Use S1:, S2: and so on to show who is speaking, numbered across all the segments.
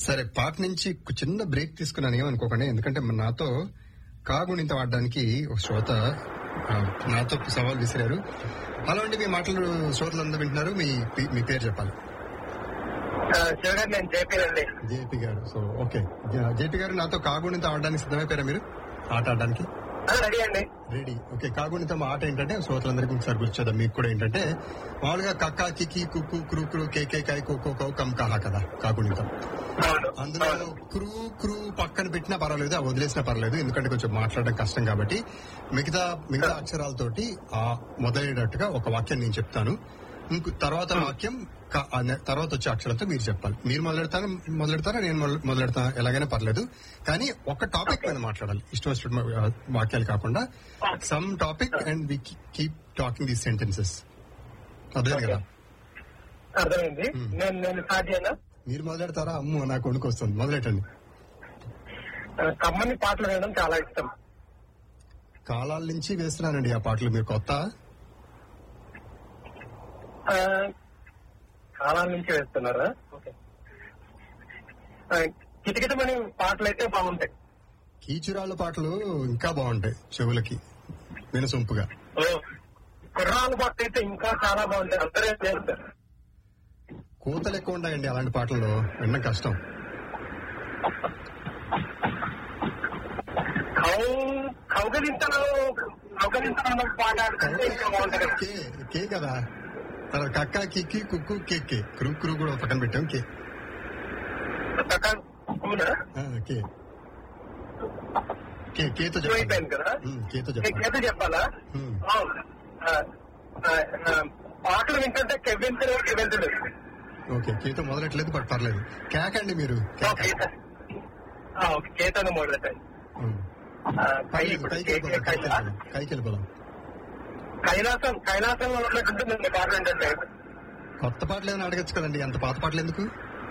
S1: సరే పాట నుంచి ఒక చిన్న బ్రేక్ తీసుకున్నాను ఏమనుకోకండి ఎందుకంటే మన నాతో కాగుణింత వాడడానికి ఒక శ్రోత ఆ, నాతో సవాల్ విసిరారు అలా ఉండి మీ మాటలు శ్రోతలందరూ వింటున్నారు మీ మీ పేరు చెప్పాలి
S2: చూడండి నేను చెప్పేదండి
S1: JP garu so okay JP garu నాతో కాగుణింత ఆడడానికి సిద్ధమైపోయారా మీరు ఆట ఆడడానికి
S2: రెడీ అండి
S1: రెడీ ఓకే కాగుణితం ఆట ఏంటంటే శ్రోతలందరికీ ఒకసారి గుర్చొద్దాం మీకు కూడా ఏంటంటే మామూలుగా కక్క కికి కుక్కు క్రూ క్రూ కేకే కాయ్ కోకో కౌ కమ్ కహా కదా కాగుణితం
S2: అవును
S1: అందులో క్రూ క్రూ పక్కన పెట్టినా పర్వాలేదు అది వదిలేసినా పర్వాలేదు ఎందుకంటే కొంచెం మాట్లాడడం కష్టం కాబట్టి మిగతా మిగతా అక్షరాలతోటి ఆ మొదలయ్యేటట్టుగా ఒక వాక్యం నేను చెప్తాను ఇంకో తర్వాత వాక్యం క- ఆ నె- తర్వాత వచ్చే అక్షరాలతో మీరు చెప్పాలి మీరు మొదలెడతారా మొదలెడతారా నేను మొదలు- మొదలెడతా ఎలాగైనా పర్లేదు కానీ ఒక టాపిక్ మీద మాట్లాడాలి ఇష్టం వచ్చిన వాక్యాలు కాకుండా some topic and we keep talking these sentences అదే కదా
S2: అర్థమైంది నేను నేను స్టార్ట్ చేయనా
S1: మీరు మొదలెడతారా అమ్ము నాకు వణుకు వస్తుంది మొదలెట్టండి
S2: ఆ, కమ్మని పాటలు వినడం చాలా ఇష్టం
S1: కాలాల నుంచి వేస్తున్నానండి ఆ పాటలు మీరు కొత్త
S2: ఆ, కాలాల నుంచి వేస్తున్నారా ఓకే ఆ, కిటకిటమని పాటలు అయితే బాగుంటాయి
S1: కీచురాళ్ళ పాటలు ఇంకా బాగుంటాయి చెవులకి వినసొంపుగా
S2: ఓ, కుర్రాల పాటలు అయితే ఇంకా చాలా బాగుంటాయి అందరూ చేస్తారు
S1: కూతలు ఎక్కువ ఉంటాయండి అలాంటి పాటల్లో వినడం కష్టం
S2: కౌ కౌగలింతలు కౌగలింతలు పాట ఆడుతుంటే ఇంకా బాగుంటుంది
S1: కే కే కదా తర్వాత కక్క కిక్కి కుక్కు కేకే క్రూ క్రూ కూడా పక్కన పెట్టాం కే
S2: అవునా
S1: ఆ, కే కే కేతో
S2: ఎక్కువ అయిపోయింది
S1: చెప్పండి
S2: కదా
S1: ఉమ్, కేతో
S2: నీకు
S1: చెప్పండి
S2: ఏదో చెప్పాలా
S1: ఉమ్.
S2: అవును. ఆ, ఆ, ఆ, పాటలు వింటుంటే కెవ్వింతులు కెవ్వింతులు
S1: ఓకే కేతో మొదలెట్లేదు బట్ పర్లేదు కేకండి మీరు కేక.
S2: ఓకే చేతను మొదలెట్టాయి
S1: ఉమ్.
S2: కై
S1: పైకి
S2: ఇప్పుడు
S1: పైకి
S2: కే-
S1: వెళ్ళిపోదాం,
S2: కే-
S1: పైకి
S2: కైలా-
S1: వెళ్ళిపోదాం, పైకి వెళ్ళిపోదాం
S2: కైలాసం కైలాసంలో ఉన్నట్టుంటుంది మీ పాటలు ఏంటంటే
S1: కొత్త పాటలు ఏమైనా అడగచ్చు కదండి అంత పాత పాటలు ఎందుకు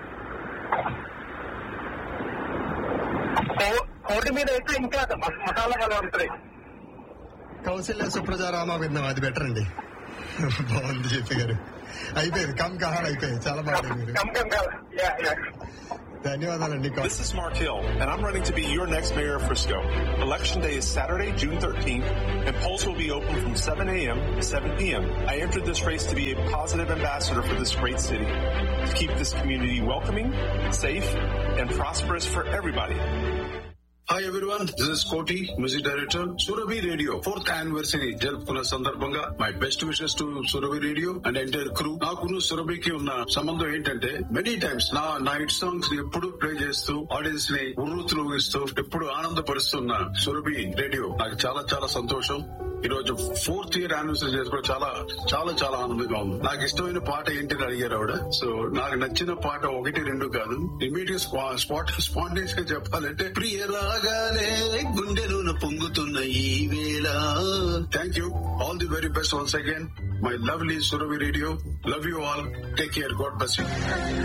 S2: కో- కోటి మీద అయితే ఇంకా మస్- మసాలా బలం ఉంటుంది
S1: కౌశల్య సుప్రజ రామ విన్నాం అది బెటర్ అండి బాగుంది చెప్పి గారు అయిపోయింది కమ్ కహార్ అయిపోయింది చాలా బాగుంది మీరు
S2: కమ్ కమ్ కాదు. Yeah, yeah.
S1: ధన్యవాదాలండి
S3: This is Mark Hill, and I'm running to be your next mayor of Frisco. Election day is Saturday, June 13th, and polls will be open from 7 a.m. to 7 p.m. I entered this race to be a positive ambassador for this great city, to keep this community welcoming, safe, and prosperous for everybody.
S4: Hi everyone this is Koti music director Surabhi radio fourth anniversary జరుపుకున్న సందర్భంగా my best wishes to Surabhi radio and entire crew నాకును సురభికి ఉన్న సంబంధం ఏంటంటే many times నా నా hit songs ని ఎప్పుడు ప్లే చేస్తూ ఆడియన్స్ ని ఉర్రూతులోగిస్తూ ఎప్పుడు ఆనందపరుస్తున్న సురభి రేడియో నాకు చాలా చాలా సంతోషం ఈ రోజు ఫోర్త్ ఇయర్ యానివర్సరీ చేసుకోవడం చాలా చాలా చాలా ఆనందంగా ఉంది నాకు ఇష్టమైన పాట ఏంటిని అడిగారు ఆవిడ సో నాకు నచ్చిన పాట ఒకటి రెండు కాదు ఇమీడియట్ స్పాట్ స్పాంటేస్ గా చెప్పాలంటే ప్రియరాగాలే గుండెలోన పొంగుతున్న ఈ వేళ thank you all the very best once again my lovely Surabhi radio love you all take care god bless you